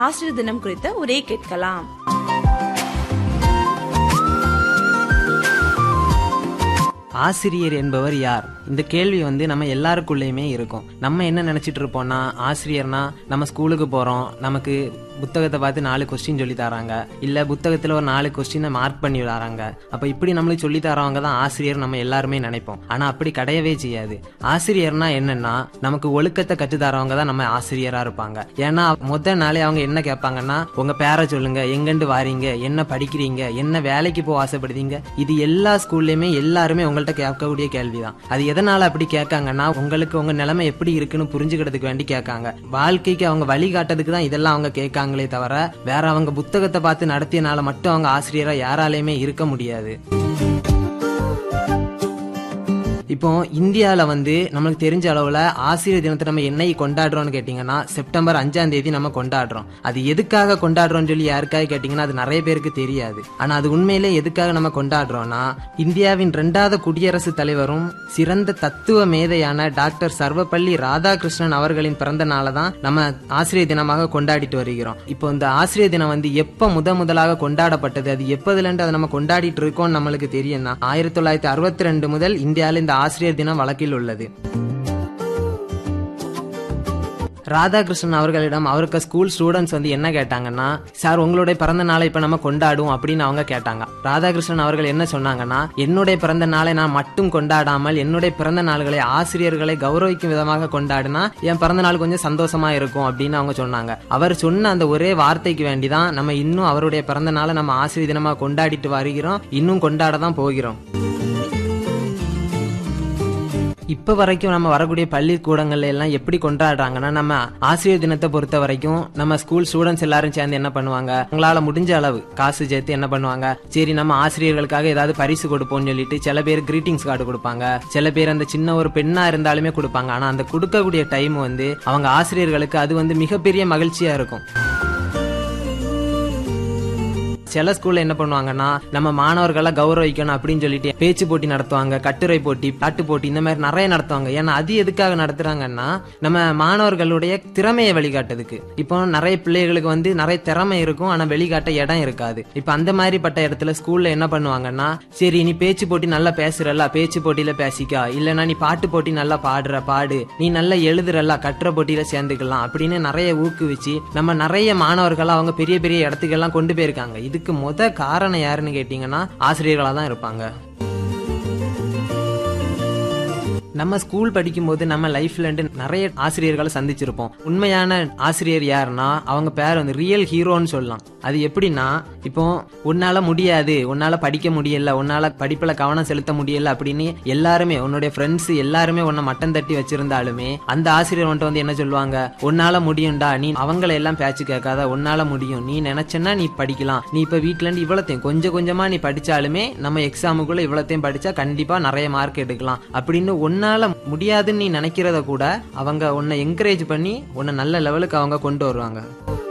ஆசிரியர் தினம் குறித்த உரை கேட்கலாம் ஆசிரியர் என்பவர் யார் இந்த கேள்வி வந்து நம்ம எல்லாருக்குள்ளேயுமே இருக்கும் நம்ம என்ன நினைச்சிட்டு இருப்போம்னா ஆசிரியர்னா நம்ம ஸ்கூலுக்கு போறோம் நமக்கு புத்தகத்தை பார்த்து நாலு கொஸ்டின் சொல்லி தராங்க இல்ல புத்தகத்துல ஒரு நாலு கொஸ்டினை மார்க் பண்ணி விடாறாங்க அப்ப இப்படி நம்மளுக்கு சொல்லி தரவங்க தான் ஆசிரியர் நம்ம எல்லாருமே நினைப்போம் ஆனா அப்படி கிடையவே செய்யாது ஆசிரியர்னா என்னன்னா நமக்கு ஒழுக்கத்தை கற்று தரவங்க தான் நம்ம ஆசிரியரா இருப்பாங்க ஏன்னா முத நாளே அவங்க என்ன கேட்பாங்கன்னா உங்க பேரை சொல்லுங்க எங்கண்டு வாரீங்க என்ன படிக்கிறீங்க என்ன வேலைக்கு போக ஆசைப்படுறீங்க இது எல்லா ஸ்கூல்லையுமே எல்லாருமே உங்கள்ட்ட கேட்கக்கூடிய கேள்விதான் அது எதனால அப்படி கேட்காங்கன்னா உங்களுக்கு உங்க நிலைமை எப்படி இருக்குன்னு புரிஞ்சுக்கிறதுக்கு வேண்டி கேட்காங்க வாழ்க்கைக்கு அவங்க வழிகாட்டுறதுக்கு தான் இதெல்லாம் அவங்க கேட்காங்களே தவிர வேற அவங்க புத்தகத்தை பார்த்து நடத்தியனால மட்டும் அவங்க ஆசிரியரா யாராலையுமே இருக்க முடியாது இப்போ இந்தியாவில் வந்து நம்மளுக்கு தெரிஞ்ச அளவில் ஆசிரியர் தினத்தை நம்ம என்னைக்கு கொண்டாடுறோம்னு கேட்டிங்கன்னா செப்டம்பர் அஞ்சாம் தேதி நம்ம கொண்டாடுறோம் அது எதுக்காக கொண்டாடுறோம்னு சொல்லி யாருக்காக கேட்டிங்கன்னா அது நிறைய பேருக்கு தெரியாது ஆனால் அது உண்மையிலே எதுக்காக நம்ம கொண்டாடுறோம்னா இந்தியாவின் ரெண்டாவது குடியரசுத் தலைவரும் சிறந்த தத்துவ மேதையான டாக்டர் சர்வப்பள்ளி ராதாகிருஷ்ணன் அவர்களின் பிறந்த நாளை தான் நம்ம ஆசிரியர் தினமாக கொண்டாடிட்டு வருகிறோம் இப்போ இந்த ஆசிரியர் தினம் வந்து எப்போ முத முதலாக கொண்டாடப்பட்டது அது எப்போதுலேருந்து அதை நம்ம கொண்டாடிட்டு இருக்கோம்னு நம்மளுக்கு தெரியும்னா ஆயிரத்தி தொள்ளாயிரத்தி அறுபத்தி ரெண்டு முதல் இந்தியாவில் இந்த ஆசிரியர் தினம் வழக்கில் உள்ளது ராதாகிருஷ்ணன் அவர்களிடம் அவருக்கு ஸ்கூல் ஸ்டூடெண்ட்ஸ் வந்து என்ன கேட்டாங்கன்னா சார் உங்களுடைய பிறந்த நாளை இப்ப நம்ம கொண்டாடுவோம் அப்படின்னு அவங்க கேட்டாங்க ராதாகிருஷ்ணன் அவர்கள் என்ன சொன்னாங்கன்னா என்னுடைய பிறந்த நாளை நான் மட்டும் கொண்டாடாமல் என்னுடைய பிறந்த நாள்களை ஆசிரியர்களை கௌரவிக்கும் விதமாக கொண்டாடினா என் பிறந்த நாள் கொஞ்சம் சந்தோஷமா இருக்கும் அப்படின்னு அவங்க சொன்னாங்க அவர் சொன்ன அந்த ஒரே வார்த்தைக்கு வேண்டிதான் நம்ம இன்னும் அவருடைய பிறந்த நாளை நம்ம ஆசிரியர் தினமா கொண்டாடிட்டு வருகிறோம் இன்னும் கொண்டாட தான் போகிறோம் இப்ப வரைக்கும் நம்ம வரக்கூடிய பள்ளிக்கூடங்கள்ல எல்லாம் எப்படி கொண்டாடுறாங்கன்னா நம்ம ஆசிரியர் தினத்தை பொறுத்த வரைக்கும் நம்ம ஸ்கூல் ஸ்டூடெண்ட்ஸ் எல்லாரும் சேர்ந்து என்ன பண்ணுவாங்க உங்களால முடிஞ்ச அளவு காசு சேர்த்து என்ன பண்ணுவாங்க சரி நம்ம ஆசிரியர்களுக்காக ஏதாவது பரிசு கொடுப்போம்னு சொல்லிட்டு சில பேர் கிரீட்டிங்ஸ் கார்டு கொடுப்பாங்க சில பேர் அந்த சின்ன ஒரு பெண்ணா இருந்தாலுமே கொடுப்பாங்க ஆனா அந்த கொடுக்கக்கூடிய டைம் வந்து அவங்க ஆசிரியர்களுக்கு அது வந்து மிகப்பெரிய மகிழ்ச்சியா இருக்கும் சில ஸ்கூல்ல என்ன பண்ணுவாங்கன்னா நம்ம மாணவர்களை கௌரவிக்கணும் அப்படின்னு சொல்லிட்டு பேச்சு போட்டி நடத்துவாங்க கட்டுரை போட்டி பாட்டு போட்டி இந்த மாதிரி நிறைய நடத்துவாங்க ஏன்னா அது எதுக்காக நடத்துறாங்கன்னா நம்ம மாணவர்களுடைய திறமையை வெளிக்காட்டுறதுக்கு இப்போ நிறைய பிள்ளைகளுக்கு வந்து நிறைய திறமை இருக்கும் ஆனா வெளிக்காட்ட இடம் இருக்காது இப்ப அந்த மாதிரிப்பட்ட இடத்துல ஸ்கூல்ல என்ன பண்ணுவாங்கன்னா சரி நீ பேச்சு போட்டி நல்லா பேசுறல்ல பேச்சு போட்டியில பேசிக்கா இல்லைன்னா நீ பாட்டு போட்டி நல்லா பாடுற பாடு நீ நல்லா எழுதுறல்ல கட்டுரை போட்டியில சேர்ந்துக்கலாம் அப்படின்னு நிறைய ஊக்குவிச்சு நம்ம நிறைய மாணவர்களை அவங்க பெரிய பெரிய இடத்துக்கெல்லாம் கொண்டு போயிருக்காங்க இதுக்கு முத காரணம் யாருன்னு கேட்டீங்கன்னா ஆசிரியர்களா தான் இருப்பாங்க நம்ம ஸ்கூல் படிக்கும்போது நம்ம லைஃப்ல நிறைய ஆசிரியர்களை சந்திச்சிருப்போம் உண்மையான ஆசிரியர் யாருன்னா அவங்க பேர் வந்து ரியல் ஹீரோன்னு சொல்லலாம் அது எப்படின்னா இப்போ உன்னால முடியாது உன்னால படிக்க முடியல உன்னால படிப்புல கவனம் செலுத்த முடியல அப்படின்னு எல்லாருமே உன்னுடைய ஃப்ரெண்ட்ஸ் எல்லாருமே உன்னை மட்டம் தட்டி வச்சிருந்தாலுமே அந்த ஆசிரியர் வந்துட்டு வந்து என்ன சொல்லுவாங்க உன்னால முடியும்டா நீ அவங்கள எல்லாம் பேச்சு கேட்காத உன்னால முடியும் நீ நினைச்சனா நீ படிக்கலாம் நீ இப்ப வீட்ல இருந்து இவ்வளத்தையும் கொஞ்சம் கொஞ்சமா நீ படிச்சாலுமே நம்ம எக்ஸாமுக்குள்ள இவ்வளத்தையும் படிச்சா கண்டிப்பா நிறைய மார்க் எடுக்கலாம் அப்படின்னு உன்னால முடியாதுன்னு நீ நினைக்கிறத கூட அவங்க உன்னை என்கரேஜ் பண்ணி உன்னை நல்ல லெவலுக்கு அவங்க கொண்டு வருவாங்க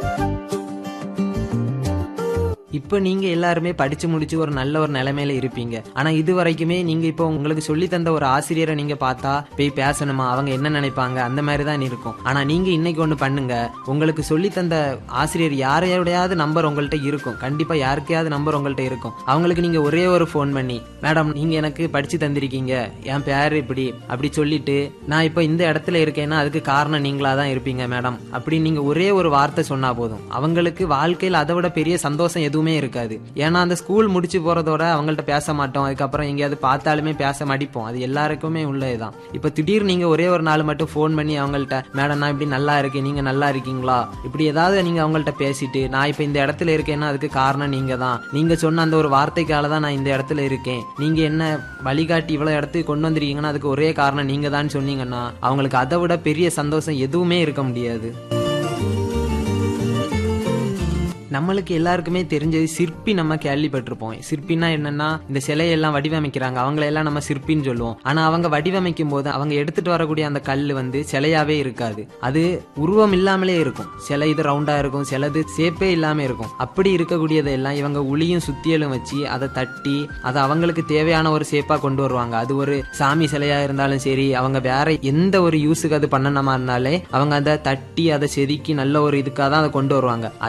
இப்போ நீங்க எல்லாருமே படிச்சு முடிச்சு ஒரு நல்ல ஒரு நிலைமையில இருப்பீங்க ஆனா இது வரைக்குமே நீங்க இப்போ உங்களுக்கு சொல்லி தந்த ஒரு ஆசிரியரை நீங்க பார்த்தா போய் பேசணுமா அவங்க என்ன நினைப்பாங்க அந்த மாதிரி தான் இருக்கும் ஆனா நீங்க இன்னைக்கு ஒண்ணு பண்ணுங்க உங்களுக்கு சொல்லி தந்த ஆசிரியர் யாரையோடையாவது நம்பர் உங்கள்ட்ட இருக்கும் கண்டிப்பா யாருக்கையாவது நம்பர் உங்கள்ட்ட இருக்கும் அவங்களுக்கு நீங்க ஒரே ஒரு ஃபோன் பண்ணி மேடம் நீங்க எனக்கு படிச்சு தந்திருக்கீங்க என் பேர் இப்படி அப்படி சொல்லிட்டு நான் இப்போ இந்த இடத்துல இருக்கேன்னா அதுக்கு காரணம் நீங்களா தான் இருப்பீங்க மேடம் அப்படின்னு நீங்க ஒரே ஒரு வார்த்தை சொன்னா போதும் அவங்களுக்கு வாழ்க்கையில் அதை விட பெரிய சந்தோஷம் எதுவுமே இருக்காது ஏன்னா அந்த ஸ்கூல் முடிச்சு போறதோட அவங்கள்ட்ட பேச மாட்டோம் அதுக்கப்புறம் எங்கேயாவது பார்த்தாலுமே பேச மடிப்போம் அது எல்லாருக்குமே உள்ளதுதான் இப்ப திடீர்னு நீங்க ஒரே ஒரு நாள் மட்டும் ஃபோன் பண்ணி அவங்கள்ட்ட மேடம் நான் இப்படி நல்லா இருக்கேன் நீங்க நல்லா இருக்கீங்களா இப்படி ஏதாவது நீங்க அவங்கள்ட்ட பேசிட்டு நான் இப்ப இந்த இடத்துல இருக்கேன்னா அதுக்கு காரணம் நீங்க தான் நீங்க சொன்ன அந்த ஒரு வார்த்தைக்கால தான் நான் இந்த இடத்துல இருக்கேன் நீங்க என்ன வழிகாட்டி இவ்வளவு இடத்துக்கு கொண்டு வந்திருக்கீங்கன்னா அதுக்கு ஒரே காரணம் நீங்க தான் சொன்னீங்கன்னா அவங்களுக்கு அதை விட பெரிய சந்தோஷம் எதுவுமே இருக்க முடியாது நம்மளுக்கு எல்லாருக்குமே தெரிஞ்சது சிற்பி நம்ம கேள்விப்பட்டிருப்போம் சிற்பின்னா என்னன்னா இந்த சிலையெல்லாம் வடிவமைக்கிறாங்க அவங்கள எல்லாம் நம்ம சிற்பின்னு சொல்லுவோம் ஆனா அவங்க வடிவமைக்கும் போது அவங்க எடுத்துட்டு வரக்கூடிய அந்த கல் வந்து சிலையாவே இருக்காது அது உருவம் இல்லாமலே இருக்கும் சில இது ரவுண்டா இருக்கும் சிலது சேப்பே இல்லாம இருக்கும் அப்படி இருக்கக்கூடியதெல்லாம் இவங்க உளியும் சுத்தியலும் வச்சு அதை தட்டி அதை அவங்களுக்கு தேவையான ஒரு சேப்பா கொண்டு வருவாங்க அது ஒரு சாமி சிலையா இருந்தாலும் சரி அவங்க வேற எந்த ஒரு யூஸுக்கு அது பண்ணணுமா இருந்தாலே அவங்க அதை தட்டி அதை செதுக்கி நல்ல ஒரு இதுக்காக தான் அதை கொண்டு வருவாங்க